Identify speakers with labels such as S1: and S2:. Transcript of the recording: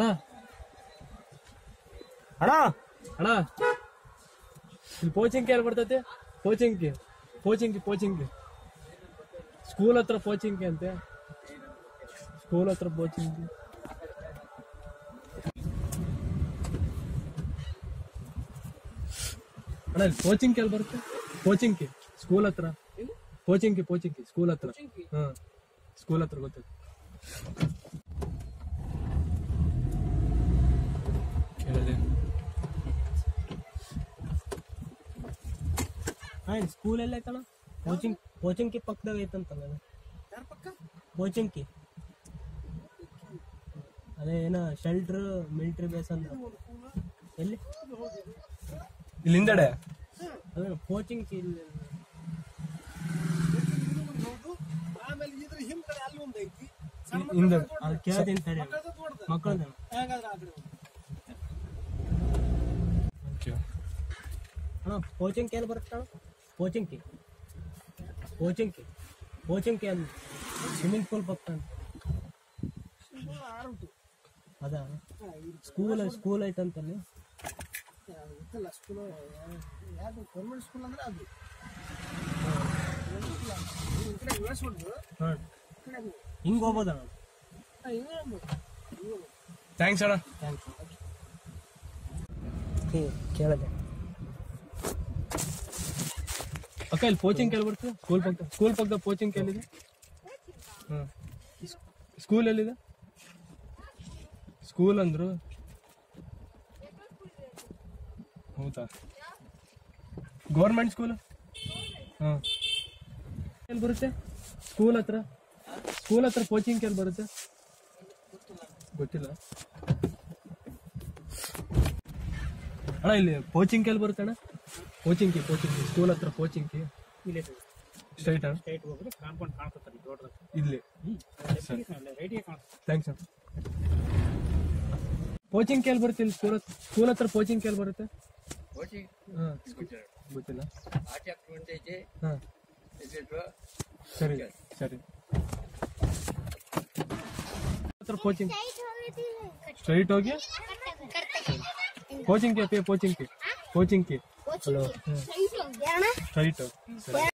S1: ಅಣ್ಣ ಅಣ್ಣ ಅಣ್ಣ ಇಲ್ಲಿ ಪೋಚಿಂಗ್ ಎಲ್ಲಿ ಬರ್ತೈತೆ ಪೋಚಿಂಗ್ಗೆ ಪೋಚಿಂಗ್ ಪೋಚಿಂಗ್ ಸ್ಕೂಲ್ ಹತ್ರ ಪೋಚಿಂಗ್ ಅಂತೆ ಸ್ಕೂಲ್ ಹತ್ರ ಪೋಚಿಂಗ್ ಅಣ್ಣ ಇಲ್ಲಿ ಕೋಚಿಂಗ್ ಎಲ್ಲಿ ಬರುತ್ತೆ ಕೋಚಿಂಗ್ ಸ್ಕೂಲ್ ಹತ್ರ ಕೋಚಿಂಗ್ ಕೋಚಿಂಗ್ ಸ್ಕೂಲ್ ಹತ್ರ ಹಾ ಸ್ಕೂಲ್ ಹತ್ರ ಗೊತ್ತೈತೆ ಕೇಳಲಿ
S2: ಹಾಂ ಸ್ಕೂಲ್ ಎಲ್ಲ ಐತಣ ಕೋಚಿಂಗ್ ಕೋಚಿಂಗ್ ಕಿ ಪಕ್ಕದಾಗ ಐತಂತಲ್ಲ ಕೋಚಿಂಗ್ ಕಿ ಅದೇ ಏನ ಶೆಲ್ಟರ್ ಮಿಲಿಟರಿ ಬೇಸ್ ಅಂತ ಎಲ್ಲಿ
S1: ಇಲ್ಲಿ ಹಿಂದೆಡೆ
S2: ಅದೇ ಕೋಚಿಂಗ್ ಕಿ ಇಲ್ಲಿ
S3: ಆಮೇಲೆ ಇದ್ರ ಹಿಂದ್ ಕಡೆ ಅಲ್ಲಿ ಒಂದ್ ಐತಿ
S1: ಹಿಂದೆ
S2: ಅಲ್ಲಿ ಕೇಳ್ತೀನಿ ತಡಿ ಮಕ್ಕಳದ
S3: ಹೇಗಾದ್ರೆ ಆ ಕಡೆ
S1: ಓಕೆ
S2: ಅಣ್ಣ ಕೋಚಿಂಗ್ ಕೆ ಎಲ್ಲಿ ಬರುತ್ತೆ ಅಣ್ಣ ಕೋಚಿಂಗ್ ಕಿ ಕೋಚಿಂಗ್ ಕಿ ಕೋಚಿಂಗ್ ಕಿ ಅಲ್ಲಿ ಸ್ವಿಮ್ಮಿಂಗ್ ಪೂಲ್ ಪಕ್ಕ ಅಂತ ಅದ ಸ್ಕೂಲ್ ಸ್ಕೂಲ್ ಐತಂತಲ್ಲಿ
S3: ಗೊತ್ತಿಲ್ಲ ಸ್ಕೂಲ್ ಯಾವ್ದು ಗೌರ್ಮೆಂಟ್ ಸ್ಕೂಲ್ ಅಂದ್ರೆ ಅದು ಈ ಕಡೆ ಇಳಿಸ್ಬಿಡ್ದು
S2: ಹಾಂ ಹಿಂಗೆ ಹೋಗ್ಬೋದಣ್ಣ
S1: ಥ್ಯಾಂಕ್ಸ್ ಅಣ್ಣ
S2: ಥ್ಯಾಂಕ್ಸ್ ಕೇಳಿದೆ
S1: ಅಕ್ಕ ಇಲ್ಲಿ ಕೋಚಿಂಗ್ ಎಲ್ಲಿ ಬರ್ತದೆ ಸ್ಕೂಲ್ ಪಕ್ಕ ಸ್ಕೂಲ್ ಪಕ್ಕದ ಕೋಚಿಂಗ್ ಎಲ್ಲಿದೆ ಹಾಂ ಸ್ಕೂಲ್ ಎಲ್ಲಿದೆ ಸ್ಕೂಲ್ ಅಂದ್ರು ಹೌದಾ ಗೌರ್ಮೆಂಟ್ ಸ್ಕೂಲ್ ಹಾಂ ಎಲ್ಲಿ ಬರುತ್ತೆ ಸ್ಕೂಲ್ ಹತ್ರ ಸ್ಕೂಲ್ ಹತ್ರ ಕೋಚಿಂಗ್ ಎಲ್ಲಿ ಬರುತ್ತೆ ಗೊತ್ತಿಲ್ಲ ಅಣ್ಣ ಇಲ್ಲಿ ಕೋಚಿಂಗ್ ಎಲ್ಲಿ ಬರುತ್ತೆ ಅಣ್ಣ ಕೋಚಿಂಗ್ ಕೋಚಿಂಗ್ ಸ್ಕೂಲ್ ಹತ್ರ ಕೋಚಿಂಗ್
S2: ಇಲ್ಲಿ
S1: ಸ್ಟ್ರೈಟ್ ಅಣ್ಣ
S2: ಸ್ಟೇಟ್ ಹೋಗ್ರಿ ಕಾಂಪೌಂಡ್ ಕಾಣ್ತದೆ ದೊಡ್ಡದು
S1: ಇಲ್ಲಿ ಸರಿ
S2: ರೈಟಿಗೆ ಕಾಣ್ತದೆ
S1: ಥ್ಯಾಂಕ್ಸ್ ಅಣ್ಣ ಕೋಚಿಂಗ್ ಎಲ್ಲಿ ಬರುತ್ತೆ ಇಲ್ಲಿ ಸ್ಕೂಲ್ ಸ್ಕೂಲ್ ಹತ್ರ ಕೋಚಿಂಗ್ ಎಲ್ಲಿ ಬರುತ್ತೆ ಹಾಂ ಗೊತ್ತಿಲ್ಲ ಹಾಂ ಸರಿ ಸರಿ ಹತ್ರ ಕೋಚಿಂಗ್ ಸ್ಟ್ರೈಟ್ ಹೋಗಿ ಕೋಚಿಂಗ್ ಕೆ ಕೋಚಿಂಗ್ ಕೆ ಕೋಚಿಂಗ್ ಕೆ
S4: ಕೋಚಿಂಗ್
S1: ಸ್ಟ್ರೈಟ್ ಸರಿ